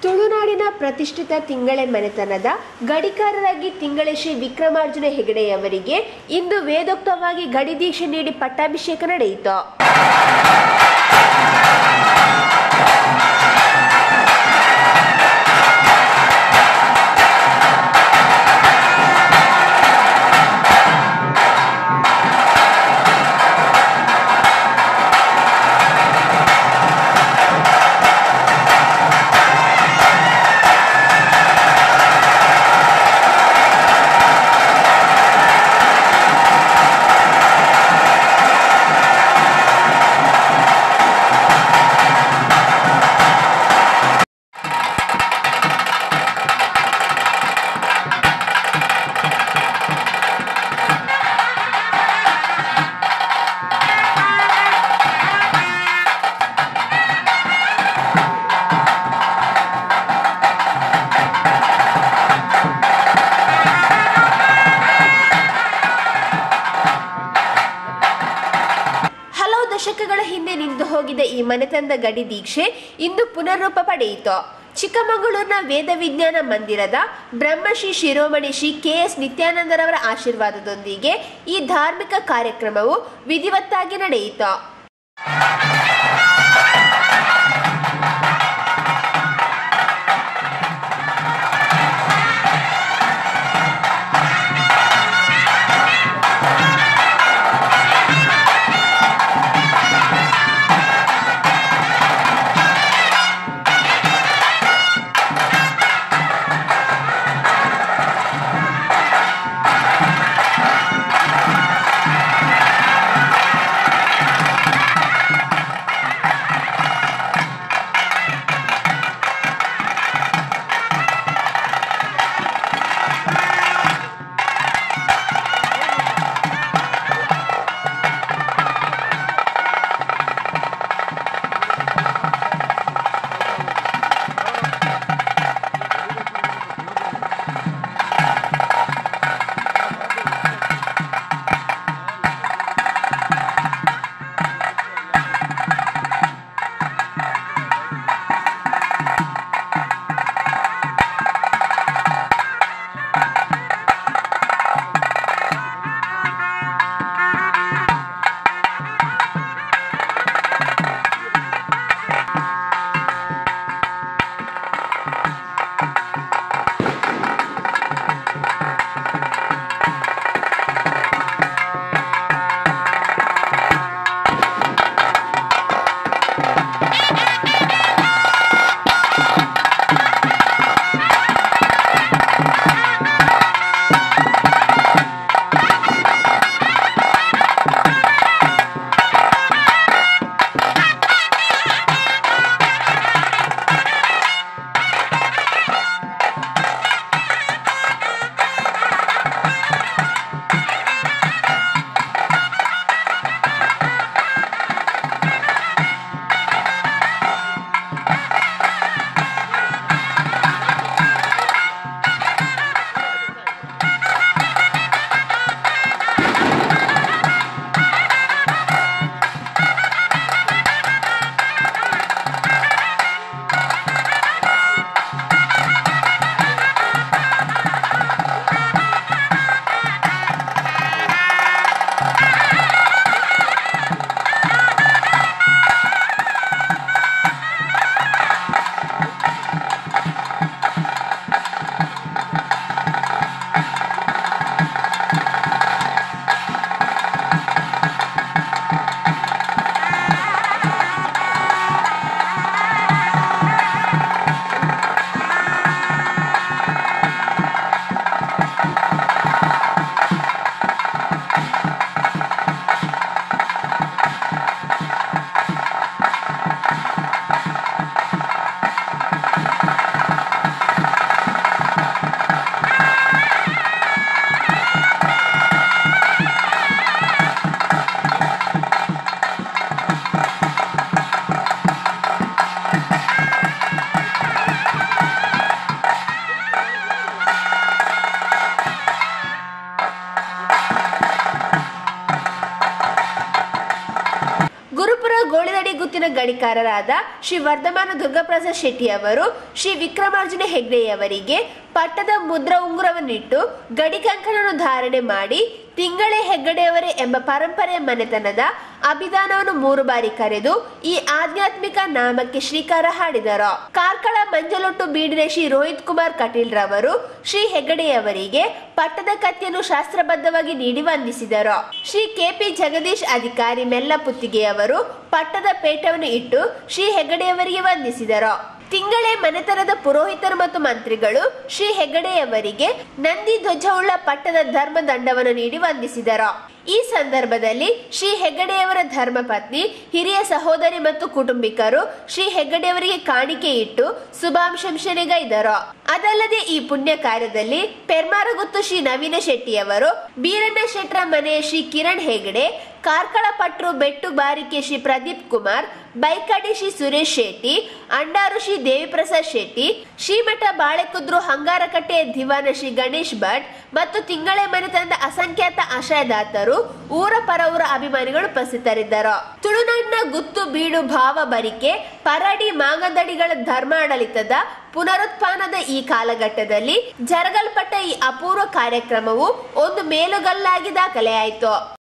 ತುಳುನಾಡಿನ ಪ್ರತಿಷ್ಠಿತ ತಿಂಗಳೆ ಮನೆತನದ ಗಡಿಕಾರರಾಗಿ ತಿಂಗಳೆ ಶ್ರೀ ವಿಕ್ರಮಾರ್ಜುನ ಹೆಗಡೆಯವರಿಗೆ ಇಂದು ವೇದೋಕ್ತವಾಗಿ ಗಡಿ ದೀಕ್ಷೆ ನೀಡಿ ಪಟ್ಟಾಭಿಷೇಕ ನಡೆಯಿತು ಹಲವು ದಶಕಗಳ ಹಿಂದೆ ನಿಂತು ಹೋಗಿದ್ದ ಈ ಮನೆತನದ ಗಡಿ ದೀಕ್ಷೆ ಇಂದು ಪುನರ್ರೂಪ ಪಡೆಯಿತು ಚಿಕ್ಕಮಗಳೂರಿನ ವೇದ ವಿಜ್ಞಾನ ಮಂದಿರದ ಬ್ರಹ್ಮಶ್ರೀ ಶಿರೋಮಣಿ ಶ್ರೀ ಕೆ ಎಸ್ ನಿತ್ಯಾನಂದರವರ ಆಶೀರ್ವಾದದೊಂದಿಗೆ ಈ ಧಾರ್ಮಿಕ ಕಾರ್ಯಕ್ರಮವು ವಿಧಿವತ್ತಾಗಿ ನಡೆಯಿತು ಗುರುಪುರ ಗೋಳಿದಡಿ ಗುತ್ತಿನ ಗಡಿಕಾರರಾದ ಶ್ರೀ ವರ್ಧಮಾನ ದುರ್ಗಾಪ್ರಸಾದ್ ಶೆಟ್ಟಿ ಅವರು ಶ್ರೀ ವಿಕ್ರಮಾರ್ಜುನ ಹೆಗ್ಡೆಯವರಿಗೆ ಪಟ್ಟದ ಮುದ್ರ ಉಂಗುರವನ್ನಿಟ್ಟು ಗಡಿ ಕಂಕಣವನ್ನು ಧಾರಣೆ ಮಾಡಿ ತಿಂಗಳೇ ಹೆಗ್ಗಡೆಯವರೇ ಎಂಬ ಪರಂಪರೆ ಮನೆತನದ ಅಭಿದಾನವನ್ನು ಮೂರು ಬಾರಿ ಕರೆದು ಈ ಆಧ್ಯಾತ್ಮಿಕ ನಾಮಕ್ಕೆ ಶ್ರೀಕಾರ ಹಾಡಿದರು ಕಾರ್ಕಳ ಮಂಜಲೊಟ್ಟು ಬೀಡಿನ ಶ್ರೀ ರೋಹಿತ್ ಕುಮಾರ್ ಕಟೀಲ್ ರವರು ಶ್ರೀ ಹೆಗ್ಗಡೆಯವರಿಗೆ ಪಟ್ಟದ ಕತ್ತಿಯನ್ನು ಶಾಸ್ತ್ರಬದ್ಧವಾಗಿ ನೀಡಿ ವಂದಿಸಿದರು ಶ್ರೀ ಕೆಪಿ ಜಗದೀಶ್ ಅಧಿಕಾರಿ ಮೆಲ್ಲಪುತ್ತಿಗೆಯವರು ಪಟ್ಟದ ಪೇಟವನ್ನು ಇಟ್ಟು ಶ್ರೀ ಹೆಗ್ಗಡೆಯವರಿಗೆ ವಂದಿಸಿದರು ತಿಂಗಳೇ ಮನೆತನದ ಪುರೋಹಿತರು ಮತ್ತು ಮಂತ್ರಿಗಳು ಶ್ರೀ ಹೆಗ್ಗಡೆಯವರಿಗೆ ನಂದಿ ಧ್ವಜವುಳ್ಳ ಪಟ್ಟದ ಧರ್ಮದಂಡವನ್ನು ನೀಡಿ ವಂದಿಸಿದರು ಈ ಸಂದರ್ಭದಲ್ಲಿ ಶ್ರೀ ಹೆಗ್ಗಡೆಯವರ ಧರ್ಮಪತ್ನಿ ಹಿರಿಯ ಸಹೋದರಿ ಮತ್ತು ಕುಟುಂಬಿಕರು ಶ್ರೀ ಹೆಗ್ಗಡೆಯವರಿಗೆ ಕಾಣಿಕೆ ಇಟ್ಟು ಶುಭಾಂಶಂಸನೆಗೈದರು ಅದಲ್ಲದೆ ಈ ಪುಣ್ಯ ಕಾರ್ಯದಲ್ಲಿ ಪೆರ್ಮಾರಗುತ್ತು ಶ್ರೀ ನವೀನ ಶೆಟ್ಟಿಯವರು ಬೀರಣ್ಣ ಶೆಟ್ರ ಮನೆಯ ಶ್ರೀ ಕಿರಣ್ ಹೆಗಡೆ ಕಾರ್ಕಳ ಪಟ್ರು ಬೆಟ್ಟು ಬಾರಿಕೆ ಶ್ರೀ ಪ್ರದೀಪ್ ಕುಮಾರ್ ಬೈಕಾಡಿ ಶ್ರೀ ಸುರೇಶ್ ಶೆಟ್ಟಿ ಅಂಡಾರು ಶ್ರೀ ದೇವಿಪ್ರಸಾದ್ ಶೆಟ್ಟಿ ಶ್ರೀಮಠ ಬಾಳೆಕುದ್ರು ಹಂಗಾರಕಟ್ಟೆಯ ದಿವಾನ ಶ್ರೀ ಗಣೇಶ್ ಭಟ್ ಮತ್ತು ತಿಂಗಳೇ ಮನೆತನದ ಅಸಂಖ್ಯಾತ ಆಶಯದಾತರು ಊರ ಪರವೂರ ಅಭಿಮಾನಿಗಳು ಉಪಸ್ಥಿತರಿದ್ದರು ತುಳುನಾಡಿನ ಗುತ್ತು ಬೀಡು ಭಾವ ಬರಿಕೆ ಪರಡಿ ಮಾಗದಡಿಗಳ ಧರ್ಮಾಡಳಿತದ ಪುನರುತ್ಥಾನದ ಈ ಕಾಲಘಟ್ಟದಲ್ಲಿ ಜರಗಲ್ಪಟ್ಟ ಈ ಅಪೂರ್ವ ಕಾರ್ಯಕ್ರಮವು ಒಂದು ಮೇಲುಗಲ್ಲಾಗಿ ದಾಖಲೆಯಾಯಿತು